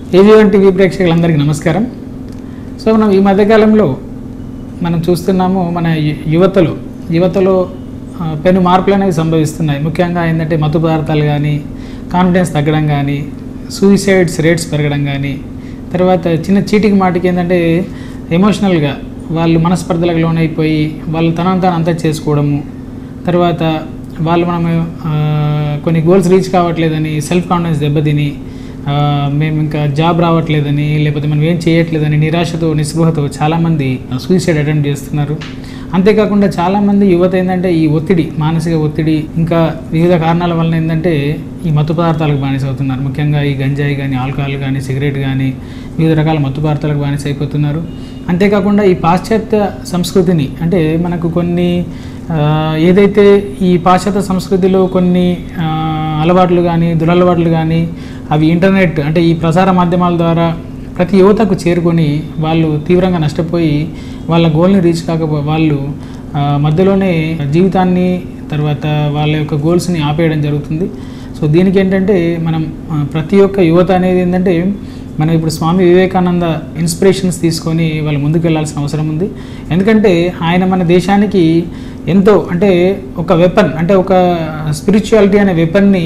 ఏవివన్ TV ప్రేక్షకులందరికీ నమస్కారం so మనం ఈ మధ్యకాలంలో మనం చూస్తున్నాము మన యు- యువతలో యువతలో ఆ, పెను మార్పులు అనేవి సంభవిస్తున్నాయి ముఖ్యంగా ఏంటంటే మత్తు పదార్థాలు కానీ కాన్ఫిడెన్స్ తగ్గడం కానీ సూసైడ్స్ రేట్స్ పెరగడం కానీ తర్వాత చిన్న చీటికి మాటికి ఏంటంటే ఎమోషనల్గా వాళ్ళు మనస్పర్ధలకు లోనైపోయి వాళ్ళు తనను తాను అంతా చేసుకోవడము తర్వాత వాళ్ళు మనం ఆ, కొన్ని గోల్స్ రీచ్ కావట్లేదని సెల్ఫ్ కాన్ఫిడెన్స్ దెబ్బతిని ఆ, మేము ఇంకా జాబ్ రావట్లేదని లేకపోతే మనం ఏం చేయట్లేదని నిరాశతో నిస్పృహతో చాలామంది సూసైడ్ అటెంప్ట్ చేస్తున్నారు అంతేకాకుండా చాలామంది యువత ఏంటంటే ఈ ఒత్తిడి మానసిక ఒత్తిడి ఇంకా వివిధ కారణాల వలన ఏంటంటే ఈ మత్తు పదార్థాలకు బానిస అవుతున్నారు ముఖ్యంగా ఈ గంజాయి కానీ ఆల్కహాల్ కానీ సిగరెట్ కానీ వివిధ రకాల మత్తు పదార్థాలకు బానిస అయిపోతున్నారు అంతేకాకుండా ఈ పాశ్చాత్య సంస్కృతిని అంటే మనకు కొన్ని ఆ, ఏదైతే ఈ పాశ్చాత్య సంస్కృతిలో కొన్ని ఆ, అలవాట్లు కానీ దురలవాట్లు కానీ అవి ఇంటర్నెట్ అంటే ఈ ప్రసార మాధ్యమాల ద్వారా ప్రతి యువతకు చేరుకొని వాళ్ళు తీవ్రంగా నష్టపోయి వాళ్ళ గోల్ని రీచ్ కాకపో వాళ్ళు ఆ, మధ్యలోనే జీవితాన్ని తర్వాత వాళ్ళ యొక్క గోల్స్ని ఆపేయడం జరుగుతుంది సో దీనికి ఏంటంటే మనం ఆ, ప్రతి ఒక్క యువత అనేది ఏంటంటే మనం ఇప్పుడు స్వామి వివేకానంద ఇన్స్పిరేషన్స్ తీసుకొని వాళ్ళు ముందుకు వెళ్ళాల్సిన అవసరం ఉంది ఎందుకంటే ఆయన మన దేశానికి ఎంతో అంటే ఒక వెపన్ అంటే ఒక స్పిరిచువాలిటీ అనే వెపన్ని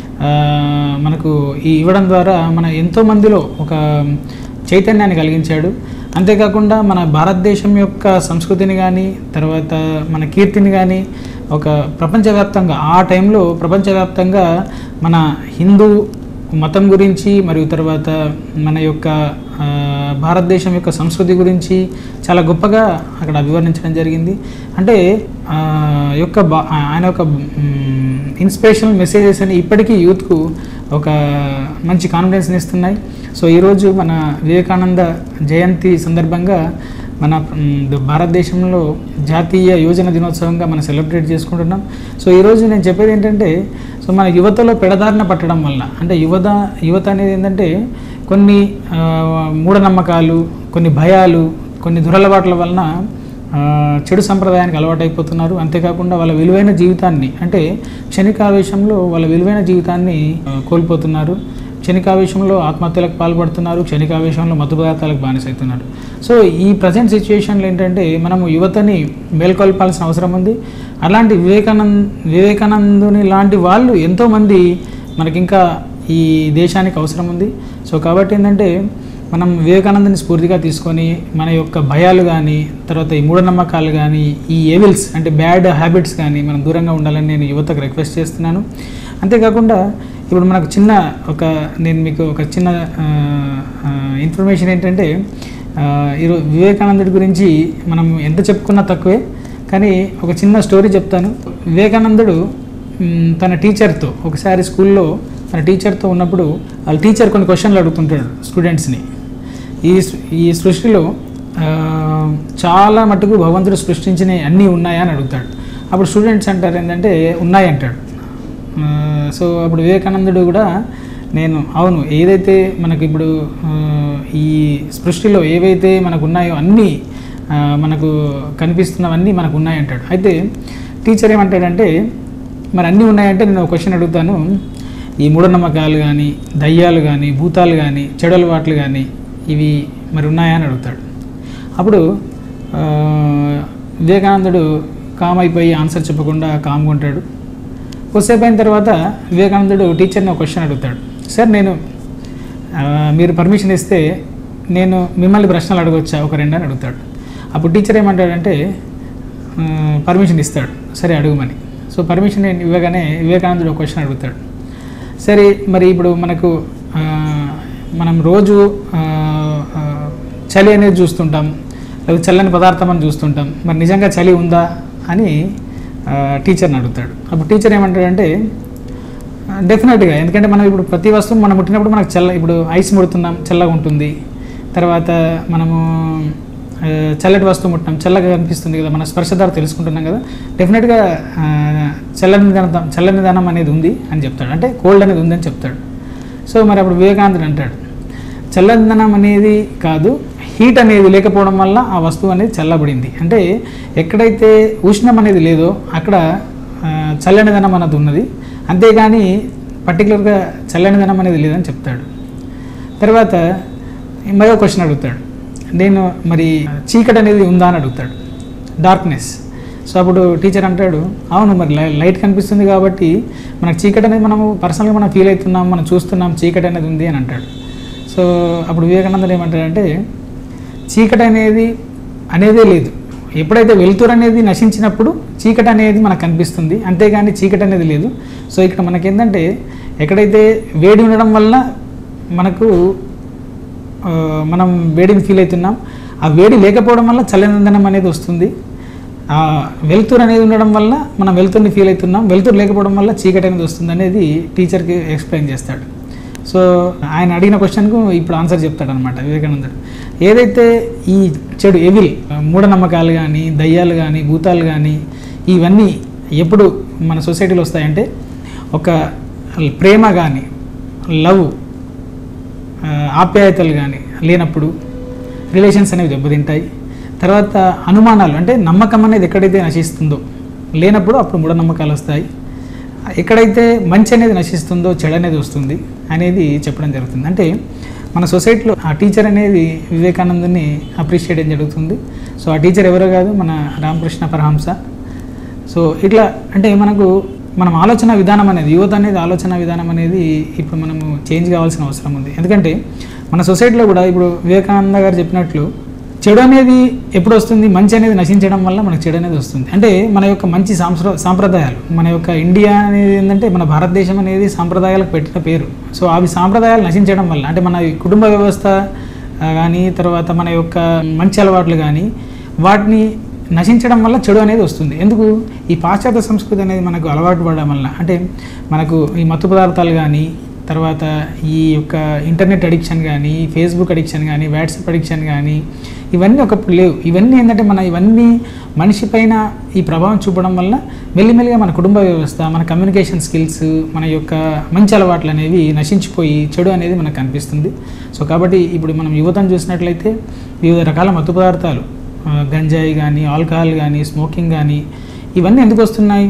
మనకు ఈ ఇవ్వడం ద్వారా మన ఎంతో మందిలో ఒక చైతన్యాన్ని కలిగించాడు అంతేకాకుండా మన భారతదేశం యొక్క సంస్కృతిని కానీ తర్వాత మన కీర్తిని కానీ ఒక ప్రపంచవ్యాప్తంగా ఆ టైంలో ప్రపంచవ్యాప్తంగా మన హిందూ మతం గురించి మరియు తర్వాత మన యొక్క ఆ, భారతదేశం యొక్క సంస్కృతి గురించి చాలా గొప్పగా అక్కడ అభివర్ణించడం జరిగింది అంటే ఆ, యొక్క బా- ఆయన యొక్క ఇన్స్పిరేషనల్ మెసేజెస్ అని ఇప్పటికీ యూత్కు ఒక మంచి కాన్ఫిడెన్స్ని ఇస్తున్నాయి సో ఈరోజు మన వివేకానంద జయంతి సందర్భంగా మన మ్, భారతదేశంలో జాతీయ యువజన దినోత్సవంగా మనం సెలబ్రేట్ చేసుకుంటున్నాం సో ఈరోజు నేను చెప్పేది ఏంటంటే సో మన యువతలో పెడదారిన పట్టడం వల్ల అంటే యువత యువత అనేది ఏంటంటే కొన్ని ఆ, మూఢనమ్మకాలు కొన్ని భయాలు కొన్ని దురలవాట్ల వలన ఆ, చెడు సంప్రదాయానికి అలవాటైపోతున్నారు అంతేకాకుండా వాళ్ళ విలువైన జీవితాన్ని అంటే క్షణికావేశంలో వాళ్ళ విలువైన జీవితాన్ని ఆ, కోల్పోతున్నారు క్షణికావేశంలో ఆత్మహత్యలకు పాల్పడుతున్నారు క్షణికావేశంలో మత్తు పదార్థాలకు బానిసవుతున్నారు సో ఈ ప్రజెంట్ సిచ్యువేషన్లో ఏంటంటే మనము యువతని మేల్కొల్పాల్సిన అవసరం ఉంది అలాంటి వివేకానంద్ వివేకానందుని లాంటి వాళ్ళు ఎంతోమంది మనకి ఇంకా ఈ దేశానికి అవసరం ఉంది సో కాబట్టి ఏంటంటే మనం వివేకానందని స్ఫూర్తిగా తీసుకొని మన యొక్క భయాలు కానీ తర్వాత ఈ మూఢనమ్మకాలు కానీ ఈ ఏవిల్స్ అంటే బ్యాడ్ హ్యాబిట్స్ కానీ మనం దూరంగా ఉండాలని నేను యువతకు రిక్వెస్ట్ చేస్తున్నాను అంతేకాకుండా ఇప్పుడు మనకు చిన్న ఒక నేను మీకు ఒక చిన్న ఇన్ఫర్మేషన్ ఏంటంటే ఆ, ఈరోజు వివేకానందుడి గురించి మనం ఎంత చెప్పుకున్నా తక్కువే కానీ ఒక చిన్న స్టోరీ చెప్తాను వివేకానందుడు మ్, తన టీచర్తో ఒకసారి స్కూల్లో తన టీచర్తో ఉన్నప్పుడు వాళ్ళ టీచర్ కొన్ని క్వశ్చన్లు అడుగుతుంటాడు స్టూడెంట్స్ని ఈ సృ- ఈ సృష్టిలో ఆ, చాలా మటుకు భగవంతుడు సృష్టించిన అన్నీ ఉన్నాయా అని అడుగుతాడు అప్పుడు స్టూడెంట్స్ అంటారు ఏంటంటే ఉన్నాయి అంటాడు ఆ, సో అప్పుడు వివేకానందుడు కూడా నేను అవును ఏదైతే మనకి ఇప్పుడు ఆ, ఈ సృష్టిలో ఏవైతే మనకు ఉన్నాయో అన్నీ ఆ, మనకు కనిపిస్తున్నవన్నీ మనకు ఉన్నాయంటాడు అయితే టీచర్ ఏమంటాడంటే మరి అన్నీ ఉన్నాయంటే నేను ఒక క్వశ్చన్ అడుగుతాను ఈ మూఢనమ్మకాలు కానీ దయ్యాలు కానీ భూతాలు కానీ చెడు అలవాట్లు కానీ ఇవి మరి ఉన్నాయా అని అడుగుతాడు అప్పుడు ఆ, వివేకానందుడు కామ్ అయిపోయి ఆన్సర్ చెప్పకుండా కామ్గా ఉంటాడు కొద్దిసేపు అయిన తర్వాత వివేకానందుడు టీచర్ని ఒక క్వశ్చన్ అడుగుతాడు సార్ నేను ఆ, మీరు పర్మిషన్ ఇస్తే నేను మిమ్మల్ని ప్రశ్నలు అడగొచ్చా ఒక రెండు అని అడుగుతాడు అప్పుడు టీచర్ ఏమంటాడంటే పర్మిషన్ ఇస్తాడు సరే అడుగుమని సో పర్మిషన్ ఇవ్వగానే వివేకానందుడు ఒక క్వశ్చన్ అడుగుతాడు సరే మరి ఇప్పుడు మనకు ఆ, మనం రోజు ఆ, ఆ, చలి అనేది చూస్తుంటాం లేదా చల్లని పదార్థం అని చూస్తుంటాం మరి నిజంగా చలి ఉందా అని ఆ, టీచర్ని అడుగుతాడు అప్పుడు టీచర్ ఏమంటాడంటే డెఫినెట్గా ఎందుకంటే మనం ఇప్పుడు ప్రతి వస్తువు మనం ముట్టినప్పుడు మనకు చల్ల ఇప్పుడు ఐస్ ముడుతున్నాం చల్లగా ఉంటుంది తర్వాత మనము ఆ, చల్లటి వస్తువు ముట్టినాం చల్లగా కనిపిస్తుంది కదా మన స్పర్శ ద్వారా తెలుసుకుంటున్నాం కదా డెఫినెట్గా ఆ, చల్లని దనం చల్లని దనం అనేది ఉంది అని చెప్తాడు అంటే కోల్డ్ అనేది ఉందని చెప్తాడు సో మరి అప్పుడు వివేకానందుడు అంటాడు చల్లదనం అనేది కాదు హీట్ అనేది లేకపోవడం వల్ల ఆ వస్తువు అనేది చల్లబడింది అంటే ఎక్కడైతే ఉష్ణం అనేది లేదో అక్కడ ఆ, చల్లనిదనం అన్నది ఉన్నది అంతేగాని పర్టికులర్గా చల్లనిదనం అనేది లేదని చెప్తాడు తర్వాత మరో క్వశ్చన్ అడుగుతాడు నేను మరి చీకటి అనేది ఉందా అని అడుగుతాడు డార్క్నెస్ సో అప్పుడు టీచర్ అంటాడు అవును మరి లై- లైట్ కనిపిస్తుంది కాబట్టి మనకు చీకటి అనేది మనము పర్సనల్గా మనం ఫీల్ అవుతున్నాం మనం చూస్తున్నాం చీకటి అనేది ఉంది అని అంటాడు సో అప్పుడు వివేకానందుడు ఏమంటాడంటే చీకటి అనేది అనేదే లేదు ఎప్పుడైతే వెలుతురు అనేది నశించినప్పుడు చీకటి అనేది మనకు కనిపిస్తుంది అంతేగాని చీకటి అనేది లేదు సో ఇక్కడ మనకేంటంటే ఎక్కడైతే వేడి ఉండడం వల్ల మనకు ఆ, మనం వేడిని ఫీల్ అవుతున్నాం ఆ వేడి లేకపోవడం వల్ల చల్లనందనం అనేది వస్తుంది ఆ వెలుతురు అనేది ఉండడం వల్ల మనం వెలుతురుని ఫీల్ అవుతున్నాం వెలుతురు లేకపోవడం వల్ల చీకటి అనేది వస్తుంది అనేది టీచర్కి ఎక్స్ప్లెయిన్ చేస్తాడు సో ఆయన అడిగిన క్వశ్చన్కు ఇప్పుడు ఆన్సర్ చెప్తాడు అనమాట వివేకానందుడు ఏదైతే ఈ చెడు ఎవిల్ మూఢనమ్మకాలు కానీ దయ్యాలు కానీ భూతాలు కానీ ఇవన్నీ ఎప్పుడు మన సొసైటీలో వస్తాయంటే ఒక ప్రేమ కానీ లవ్ ఆ, ఆప్యాయతలు కానీ లేనప్పుడు రిలేషన్స్ అనేవి దెబ్బతింటాయి తర్వాత అనుమానాలు అంటే నమ్మకం అనేది ఎక్కడైతే నశిస్తుందో లేనప్పుడు అప్పుడు మూఢనమ్మకాలు వస్తాయి ఎక్కడైతే మంచి అనేది నశిస్తుందో చెడు అనేది వస్తుంది అనేది చెప్పడం జరుగుతుంది అంటే మన సొసైటీలో ఆ టీచర్ అనేది వివేకానందుని అప్రిషియేట్ చేయడం జరుగుతుంది సో ఆ టీచర్ ఎవరో కాదు మన రామకృష్ణ పరహంస సో ఇట్లా అంటే మనకు మనం ఆలోచన విధానం అనేది యువత అనేది ఆలోచన విధానం అనేది ఇప్పుడు మనము చేంజ్ కావాల్సిన అవసరం ఉంది ఎందుకంటే మన సొసైటీలో కూడా ఇప్పుడు వివేకానంద గారు చెప్పినట్లు చెడు అనేది ఎప్పుడు వస్తుంది మంచి అనేది నశించడం వల్ల మనకు చెడు అనేది వస్తుంది అంటే మన యొక్క మంచి సాంస్ర సాంప్రదాయాలు మన యొక్క ఇండియా అనేది ఏంటంటే మన భారతదేశం అనేది సాంప్రదాయాలకు పెట్టిన పేరు సో అవి సాంప్రదాయాలు నశించడం వల్ల అంటే మన కుటుంబ వ్యవస్థ కానీ తర్వాత మన యొక్క మంచి అలవాట్లు కానీ వాటిని నశించడం వల్ల చెడు అనేది వస్తుంది ఎందుకు ఈ పాశ్చాత్య సంస్కృతి అనేది మనకు అలవాటు పడడం వల్ల అంటే మనకు ఈ మత్తు పదార్థాలు కానీ తర్వాత ఈ యొక్క ఇంటర్నెట్ అడిక్షన్ కానీ ఫేస్బుక్ అడిక్షన్ కానీ వాట్సాప్ అడిక్షన్ కానీ ఇవన్నీ ఒకప్పుడు లేవు ఇవన్నీ ఏంటంటే మన ఇవన్నీ మనిషి పైన ఈ ప్రభావం చూపడం వల్ల మెల్లిమెల్లిగా మన కుటుంబ వ్యవస్థ మన కమ్యూనికేషన్ స్కిల్స్ మన యొక్క మంచి అలవాట్లు అనేవి నశించిపోయి చెడు అనేది మనకు కనిపిస్తుంది సో కాబట్టి ఇప్పుడు మనం యువతను చూసినట్లయితే వివిధ రకాల మత్తు పదార్థాలు ఆ, గంజాయి కానీ ఆల్కహాల్ కానీ స్మోకింగ్ కానీ ఇవన్నీ ఎందుకు వస్తున్నాయి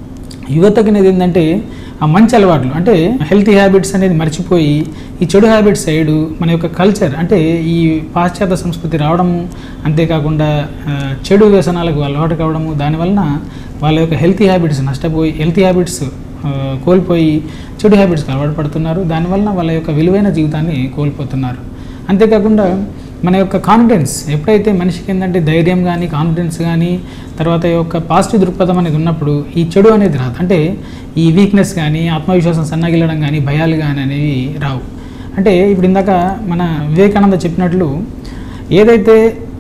యువతకి అనేది ఏంటంటే ఆ మంచి అలవాట్లు అంటే హెల్తీ హ్యాబిట్స్ అనేది మర్చిపోయి ఈ చెడు హ్యాబిట్స్ సైడు మన యొక్క కల్చర్ అంటే ఈ పాశ్చాత్య సంస్కృతి రావడము అంతేకాకుండా ఆ, చెడు వ్యసనాలకు అలవాటు కావడము దానివలన వాళ్ళ యొక్క హెల్తీ హ్యాబిట్స్ నష్టపోయి హెల్తీ హ్యాబిట్స్ కోల్పోయి చెడు హ్యాబిట్స్కి అలవాటు పడుతున్నారు దానివలన వాళ్ళ యొక్క విలువైన జీవితాన్ని కోల్పోతున్నారు అంతేకాకుండా మన యొక్క కాన్ఫిడెన్స్ ఎప్పుడైతే మనిషికి ఏంటంటే ధైర్యం కానీ కాన్ఫిడెన్స్ కానీ తర్వాత ఈ యొక్క పాజిటివ్ దృక్పథం అనేది ఉన్నప్పుడు ఈ చెడు అనేది రాదు అంటే ఈ వీక్నెస్ కానీ ఆత్మవిశ్వాసం సన్నగిల్లడం కానీ భయాలు కానీ అనేవి రావు అంటే ఇప్పుడు ఇందాక మన వివేకానంద చెప్పినట్లు ఏదైతే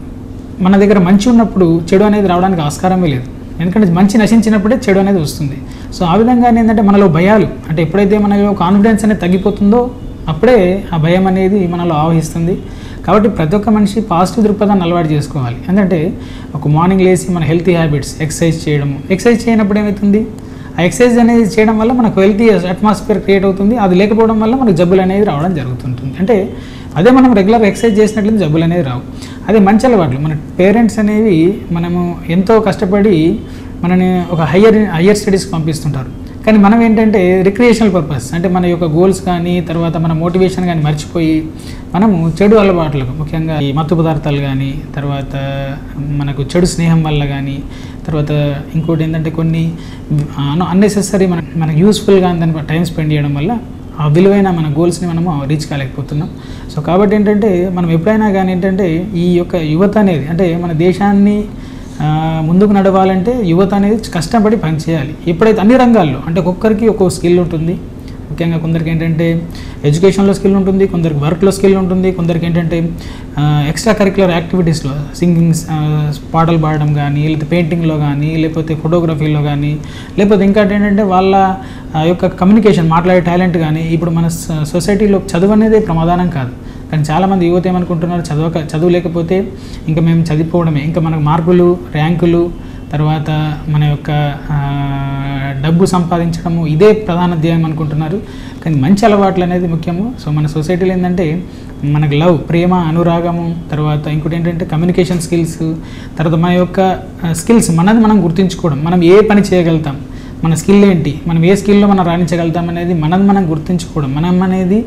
మన దగ్గర మంచి ఉన్నప్పుడు చెడు అనేది రావడానికి ఆస్కారమే లేదు ఎందుకంటే మంచి నశించినప్పుడే చెడు అనేది వస్తుంది సో ఆ విధంగా ఏంటంటే మనలో భయాలు అంటే ఎప్పుడైతే మనలో కాన్ఫిడెన్స్ అనేది తగ్గిపోతుందో అప్పుడే ఆ భయం అనేది మనలో ఆవహిస్తుంది కాబట్టి ప్రతి ఒక్క మనిషి పాజిటివ్ దృక్పథాన్ని అలవాటు చేసుకోవాలి ఎందుకంటే ఒక మార్నింగ్ లేచి మన హెల్తీ హ్యాబిట్స్ ఎక్సర్సైజ్ చేయడము ఎక్సర్సైజ్ చేయనప్పుడు ఏమవుతుంది ఆ ఎక్సర్సైజ్ అనేది చేయడం వల్ల మనకు హెల్తీ అట్మాస్ఫియర్ క్రియేట్ అవుతుంది అది లేకపోవడం వల్ల మనకు జబ్బులు అనేది రావడం జరుగుతుంటుంది అంటే అదే మనం రెగ్యులర్ ఎక్సర్సైజ్ చేసినట్లయితే జబ్బులు అనేది రావు అదే మంచి అలవాట్లు మన పేరెంట్స్ అనేవి మనము ఎంతో కష్టపడి మనని ఒక హయ్యర్ హయ్యర్ స్టడీస్కి పంపిస్తుంటారు కానీ మనం ఏంటంటే రిక్రియేషనల్ పర్పస్ అంటే మన యొక్క గోల్స్ కానీ తర్వాత మన మోటివేషన్ కానీ మర్చిపోయి మనము చెడు అలవాట్లకు ముఖ్యంగా ఈ మత్తు పదార్థాలు కానీ తర్వాత మనకు చెడు స్నేహం వల్ల కానీ తర్వాత ఇంకోటి ఏంటంటే కొన్ని అన్నెసెసరీ మన మనకు యూస్ఫుల్గా దాని టైం స్పెండ్ చేయడం వల్ల ఆ విలువైన మన గోల్స్ని మనము రీచ్ కాలేకపోతున్నాం సో కాబట్టి ఏంటంటే మనం ఎప్పుడైనా కానీ ఏంటంటే ఈ యొక్క యువత అనేది అంటే మన దేశాన్ని ఆ, ముందుకు నడవాలంటే యువత అనేది కష్టపడి పనిచేయాలి ఎప్పుడైతే అన్ని రంగాల్లో అంటే ఒక్కొక్కరికి ఒక్కొక్క స్కిల్ ఉంటుంది ముఖ్యంగా కొందరికి ఏంటంటే ఎడ్యుకేషన్లో స్కిల్ ఉంటుంది కొందరికి వర్క్లో స్కిల్ ఉంటుంది కొందరికి ఏంటంటే ఎక్స్ట్రా కరిక్యులర్ యాక్టివిటీస్లో సింగింగ్ పాటలు పాడడం కానీ లేకపోతే పెయింటింగ్లో కానీ లేకపోతే ఫోటోగ్రఫీలో కానీ లేకపోతే ఇంకోటి ఏంటంటే వాళ్ళ ఆ, యొక్క కమ్యూనికేషన్ మాట్లాడే టాలెంట్ కానీ ఇప్పుడు మన స- సొసైటీలో చదువు అనేది ప్రమాదానం కాదు కానీ చాలామంది యువత ఏమనుకుంటున్నారు చదవక చదువు లేకపోతే ఇంకా మేము చదివిపోవడమే ఇంకా మనకు మార్కులు ర్యాంకులు తర్వాత మన యొక్క ఆ, డబ్బు సంపాదించడము ఇదే ప్రధాన ధ్యేయం అనుకుంటున్నారు కానీ మంచి అలవాట్లు అనేది ముఖ్యము సో మన సొసైటీలో ఏంటంటే మనకు లవ్ ప్రేమ అనురాగము తర్వాత ఇంకోటి ఏంటంటే కమ్యూనికేషన్ స్కిల్స్ తర్వాత మన యొక్క స్కిల్స్ మనది మనం గుర్తుంచుకోవడం మనం ఏ పని చేయగలుగుతాం మన స్కిల్ ఏంటి మనం ఏ స్కిల్లో మనం రాణించగలుగుతాం అనేది మనది మనం గుర్తుంచుకోవడం మనం అనేది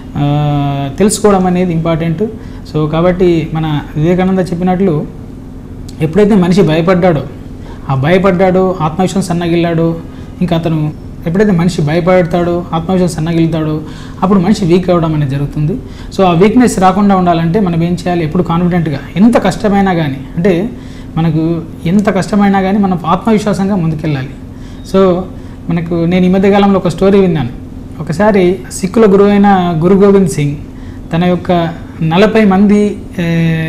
ఆ, తెలుసుకోవడం అనేది ఇంపార్టెంట్ సో కాబట్టి మన వివేకానంద చెప్పినట్లు ఎప్పుడైతే మనిషి భయపడ్డాడో ఆ భయపడ్డాడో ఆత్మవిశ్వాసం సన్నగిల్లాడో ఇంకా అతను ఎప్పుడైతే మనిషి భయపడతాడో ఆత్మవిశ్వాసం సన్నగిలుతాడో అప్పుడు మనిషి వీక్ అవ్వడం అనేది జరుగుతుంది సో ఆ వీక్నెస్ రాకుండా ఉండాలంటే మనం ఏం చేయాలి ఎప్పుడు కాన్ఫిడెంట్గా ఎంత కష్టమైనా కానీ అంటే మనకు ఎంత కష్టమైనా కానీ మనం ఆత్మవిశ్వాసంగా ముందుకెళ్ళాలి సో మనకు నేను ఈ మధ్యకాలంలో ఒక స్టోరీ విన్నాను ఒకసారి సిక్కుల గురువు అయిన గురు గోవింద్ సింగ్ తన యొక్క నలభై మంది ఏ,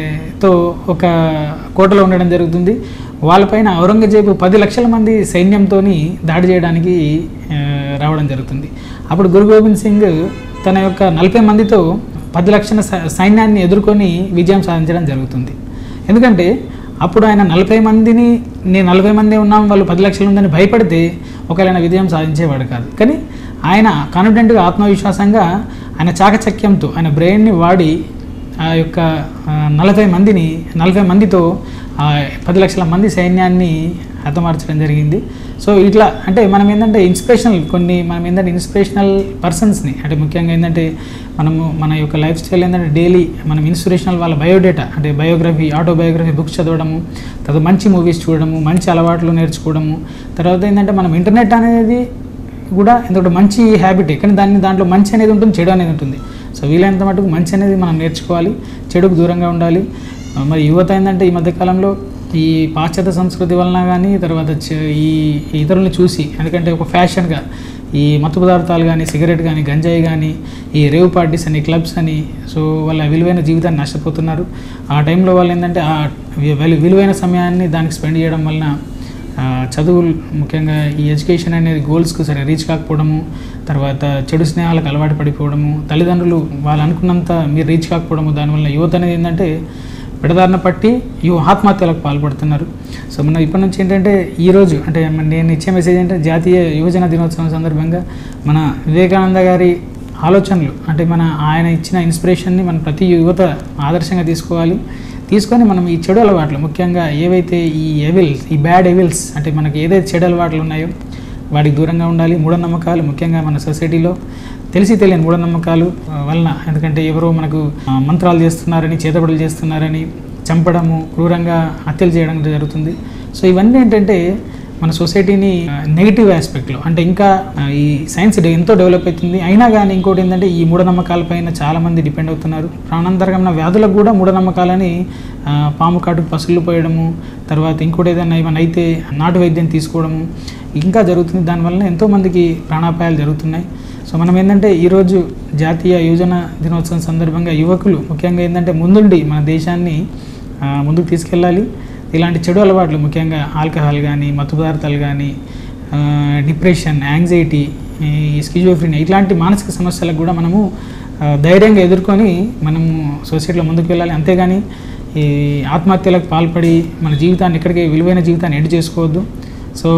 తో ఒక కోటలో ఉండడం జరుగుతుంది వాళ్ళపైన ఔరంగజేబు పది లక్షల మంది సైన్యంతో దాడి చేయడానికి ఏ, రావడం జరుగుతుంది అప్పుడు గురు గోవింద్ సింగ్ తన యొక్క నలభై మందితో పది లక్షల సై- సైన్యాన్ని ఎదుర్కొని విజయం సాధించడం జరుగుతుంది ఎందుకంటే అప్పుడు ఆయన నలభై మందిని నేను నలభై మంది ఉన్నాం వాళ్ళు పది లక్షలు ఉందని భయపడితే ఒకవేళ ఆయన విజయం సాధించేవాడు కాదు కానీ ఆయన కాన్ఫిడెంట్గా ఆత్మవిశ్వాసంగా ఆయన చాకచక్యంతో ఆయన బ్రెయిన్ని వాడి ఆ యొక్క ఆ, నలభై మందిని నలభై మందితో ఆ పది లక్షల మంది సైన్యాన్ని హతమార్చడం జరిగింది సో ఇట్లా అంటే మనం ఏంటంటే ఇన్స్పిరేషనల్ కొన్ని మనం ఏంటంటే ఇన్స్పిరేషనల్ పర్సన్స్ని అంటే ముఖ్యంగా ఏంటంటే మనము మన యొక్క లైఫ్ స్టైల్ ఏంటంటే డైలీ మనం ఇన్స్పిరేషనల్ వాళ్ళ బయోడేటా అంటే బయోగ్రఫీ ఆటోబయోగ్రఫీ బుక్స్ చదవడము తర్వాత మంచి మూవీస్ చూడడము మంచి అలవాట్లు నేర్చుకోవడము తర్వాత ఏంటంటే మనం ఇంటర్నెట్ అనేది కూడా ఎందుకంటే మంచి హ్యాబిటే కానీ దాన్ని దాంట్లో మంచి అనేది ఉంటుంది చెడు అనేది ఉంటుంది సో వీలైనంత మటుకు మంచి అనేది మనం నేర్చుకోవాలి చెడుకు దూరంగా ఉండాలి ఆ, మరి యువత ఏంటంటే ఈ మధ్యకాలంలో ఈ పాశ్చాత్య సంస్కృతి వలన కానీ తర్వాత చ- ఈ ఈ ఇతరులను చూసి ఎందుకంటే ఒక ఫ్యాషన్గా ఈ మత్తు పదార్థాలు కానీ సిగరెట్ కానీ గంజాయి కానీ ఈ రేవ్ పార్టీస్ అని క్లబ్స్ అని సో వాళ్ళ విలువైన జీవితాన్ని నష్టపోతున్నారు ఆ టైంలో వాళ్ళు ఏంటంటే ఆ వి- విలు- విలువైన సమయాన్ని దానికి స్పెండ్ చేయడం వలన ఆ, చదువులు ముఖ్యంగా ఈ ఎడ్యుకేషన్ అనేది గోల్స్కు సరే రీచ్ కాకపోవడము తర్వాత చెడు స్నేహాలకు అలవాటు పడిపోవడము తల్లిదండ్రులు వాళ్ళు అనుకున్నంత మీరు రీచ్ కాకపోవడము దానివల్ల యువత అనేది ఏంటంటే విడదారిన పట్టి యువ ఆత్మహత్యలకు పాల్పడుతున్నారు సో మనం ఇప్పటి నుంచి ఏంటంటే ఈరోజు అంటే మన నేను ఇచ్చే మెసేజ్ ఏంటంటే జాతీయ యువజన దినోత్సవం సందర్భంగా మన వివేకానంద గారి ఆలోచనలు అంటే మన ఆయన ఇచ్చిన ఇన్స్పిరేషన్ని మన ప్రతి యువత ఆదర్శంగా తీసుకోవాలి తీసుకొని మనం ఈ చెడు అలవాట్లు ముఖ్యంగా ఏవైతే ఈ ఎవిల్స్ ఈ బ్యాడ్ ఎవిల్స్ అంటే మనకి ఏదైతే చెడు అలవాట్లు ఉన్నాయో వాటికి దూరంగా ఉండాలి మూఢనమ్మకాలు ముఖ్యంగా మన సొసైటీలో తెలిసి తెలియని మూఢనమ్మకాలు ఆ, వలన ఎందుకంటే ఎవరో మనకు ఆ, మంత్రాలు చేస్తున్నారని చేతబడులు చేస్తున్నారని చంపడము క్రూరంగా హత్యలు చేయడం జరుగుతుంది సో ఇవన్నీ ఏంటంటే మన సొసైటీని నెగిటివ్ ఆస్పెక్ట్లో అంటే ఇంకా ఆ, ఈ సైన్స్ డే- ఎంతో డెవలప్ అవుతుంది అయినా కానీ ఇంకోటి ఏంటంటే ఈ మూఢనమ్మకాలపైన చాలామంది డిపెండ్ అవుతున్నారు ప్రాణాంతరగమైన వ్యాధులకు కూడా మూఢనమ్మకాలని ఆ, పాము కాటుకు పసులు పోయడము తర్వాత ఇంకోటి ఏదైనా ఏమైనా అయితే నాటు వైద్యం తీసుకోవడము ఇంకా జరుగుతుంది దానివల్ల ఎంతోమందికి ప్రాణాపాయాలు జరుగుతున్నాయి సో మనం ఏంటంటే ఈరోజు జాతీయ యువజన దినోత్సవం సందర్భంగా యువకులు ముఖ్యంగా ఏంటంటే ముందుండి మన దేశాన్ని ఆ, ముందుకు తీసుకెళ్ళాలి ఇలాంటి చెడు అలవాట్లు ముఖ్యంగా ఆల్కహాల్ కానీ మత్తు పదార్థాలు కానీ డిప్రెషన్ యాంగ్జైటీ ఈ స్కిజోఫ్రీని ఇట్లాంటి మానసిక సమస్యలకు కూడా మనము ఆ, ధైర్యంగా ఎదుర్కొని మనము సొసైటీలో ముందుకు వెళ్ళాలి అంతేగాని ఈ ఆత్మహత్యలకు పాల్పడి మన జీవితాన్ని ఇక్కడికి విలువైన జీవితాన్ని ఎండ్ చేసుకోవద్దు సో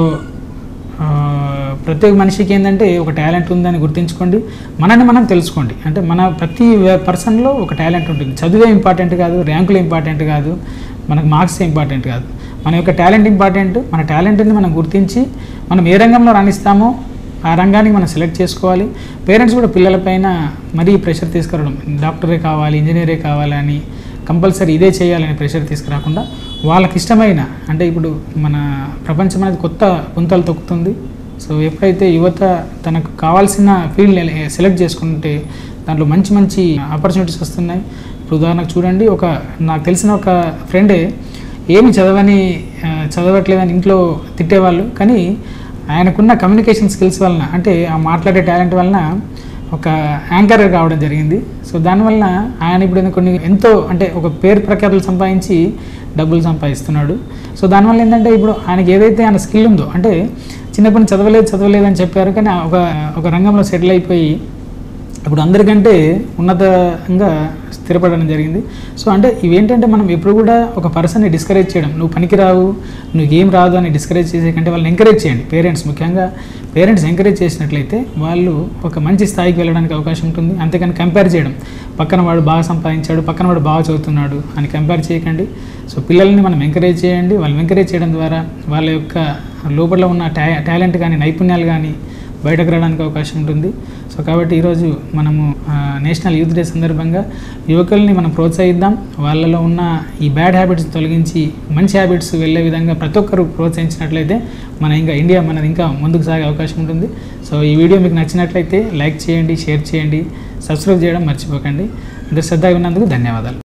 ఆ, ప్రతి ఒక్క మనిషికి ఏంటంటే ఒక టాలెంట్ ఉందని గుర్తుంచుకోండి మనని మనం తెలుసుకోండి అంటే మన ప్రతి పర్సన్లో ఒక టాలెంట్ ఉంటుంది చదువే ఇంపార్టెంట్ కాదు ర్యాంకులు ఇంపార్టెంట్ కాదు మనకు మార్క్స్ ఇంపార్టెంట్ కాదు మన యొక్క టాలెంట్ ఇంపార్టెంట్ మన టాలెంట్ని మనం గుర్తించి మనం ఏ రంగంలో రాణిస్తామో ఆ రంగానికి మనం సెలెక్ట్ చేసుకోవాలి పేరెంట్స్ కూడా పిల్లలపైన మరీ ప్రెషర్ తీసుకురావడం డాక్టరే కావాలి ఇంజనీరే కావాలని కంపల్సరీ ఇదే చేయాలని ప్రెషర్ తీసుకురాకుండా వాళ్ళకి ఇష్టమైన అంటే ఇప్పుడు మన ప్రపంచం అనేది కొత్త పుంతలు తొక్కుతుంది సో ఎప్పుడైతే యువత తనకు కావాల్సిన ఫీల్డ్ సెలెక్ట్ చేసుకుంటే దాంట్లో మంచి మంచి ఆపర్చునిటీస్ వస్తున్నాయి ఇప్పుడు ఉదాహరణకు చూడండి ఒక నాకు తెలిసిన ఒక ఫ్రెండే ఏమి చదవని ఆ, చదవట్లేదని ఇంట్లో తిట్టేవాళ్ళు కానీ ఆయనకున్న కమ్యూనికేషన్ స్కిల్స్ వలన అంటే ఆ మాట్లాడే టాలెంట్ వలన ఒక యాంకర్ కావడం జరిగింది సో దానివల్ల ఆయన ఇప్పుడు కొన్ని ఎంతో అంటే ఒక పేరు ప్రఖ్యాతులు సంపాదించి డబ్బులు సంపాదిస్తున్నాడు సో దానివల్ల ఏంటంటే ఇప్పుడు ఆయనకి ఏదైతే ఆయన స్కిల్ ఉందో అంటే చిన్నప్పటి నుంచి చదవలేదు చదవలేదు అని చెప్పారు కానీ ఆ ఒక ఒక రంగంలో సెటిల్ అయిపోయి ఇప్పుడు అందరికంటే ఉన్నతంగా స్థిరపడడం జరిగింది సో అంటే ఇవేంటంటే మనం ఎప్పుడు కూడా ఒక పర్సన్ని డిస్కరేజ్ చేయడం నువ్వు పనికిరావు నువ్వు ఏం రాదు అని డిస్కరేజ్ చేసే కంటే వాళ్ళని ఎంకరేజ్ చేయండి పేరెంట్స్ ముఖ్యంగా పేరెంట్స్ ఎంకరేజ్ చేసినట్లయితే వాళ్ళు ఒక మంచి స్థాయికి వెళ్ళడానికి అవకాశం ఉంటుంది అంతేకాని కంపేర్ చేయడం పక్కన వాడు బాగా సంపాదించాడు పక్కన వాడు బాగా చదువుతున్నాడు అని కంపేర్ చేయకండి సో పిల్లల్ని మనం ఎంకరేజ్ చేయండి వాళ్ళని ఎంకరేజ్ చేయడం ద్వారా వాళ్ళ యొక్క లోపల ఉన్న టా టాలెంట్ కానీ నైపుణ్యాలు కానీ బయటకు రావడానికి అవకాశం ఉంటుంది సో కాబట్టి ఈరోజు మనము ఆ, నేషనల్ యూత్ డే సందర్భంగా యువకుల్ని మనం ప్రోత్సహిద్దాం వాళ్ళలో ఉన్న ఈ బ్యాడ్ హ్యాబిట్స్ తొలగించి మంచి హ్యాబిట్స్ వెళ్ళే విధంగా ప్రతి ఒక్కరు ప్రోత్సహించినట్లయితే మన ఇంకా ఇండియా మనది ఇంకా ముందుకు సాగే అవకాశం ఉంటుంది సో ఈ వీడియో మీకు నచ్చినట్లయితే లైక్ చేయండి షేర్ చేయండి సబ్స్క్రైబ్ చేయడం మర్చిపోకండి అంటే శ్రద్ధగా ఉన్నందుకు ధన్యవాదాలు